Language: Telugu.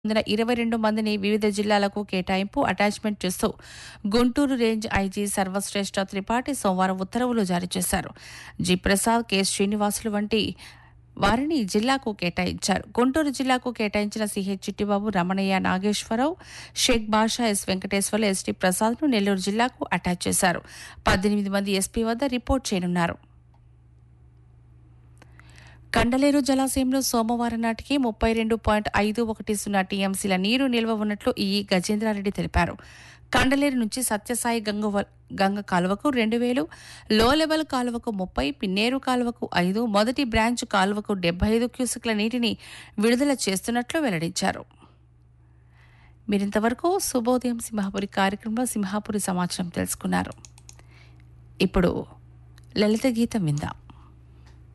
చెందిన ఇరవై రెండు మందిని వివిధ జిల్లాలకు కేటాయింపు అటాచ్మెంట్ చేస్తూ గుంటూరు రేంజ్ ఐజీ సర్వశ్రేష్ఠ త్రిపాఠి సోమవారం ఉత్తర్వులు జారీ చేశారు జి ప్రసాద్ కె శ్రీనివాసులు వంటి వారిని జిల్లాకు కేటాయించారు గుంటూరు జిల్లాకు కేటాయించిన CH Chittibabu Ramanaiah Nageswara Rao Sheikh Basha S Venkateswarlu ST ప్రసాద్ను నెల్లూరు జిల్లాకు అటాచ్ చేశారు పద్దెనిమిది మంది ఎస్పీ వద్ద రిపోర్ట్ చేయనున్నారు కండలేరు జలాశయంలో సోమవారం నాటికి ముప్పై రెండు పాయింట్ ఐదు ఒకటి సున్నా టీఎంసీల నీరు నిల్వ ఉన్నట్లు ఈ గజేంద్రారెడ్డి తెలిపారు కండలేరు నుంచి సత్యసాయి గంగ గంగ కాలువకు రెండు వేలు లో లెవెల్ కాలువకు ముప్పై పిన్నేరు కాలువకు ఐదు మొదటి బ్రాంచ్ కాలువకు డెబ్బై ఐదు క్యూసెక్ల నీటిని విడుదల చేస్తున్నట్లు వెల్లడించారు మీరింతవరకు శుభోదయం సింహాపురి కార్యక్రమంలో సింహాపురి సమాచారం తెలుసుకున్నారు ఇప్పుడు లలిత గీతం విందాం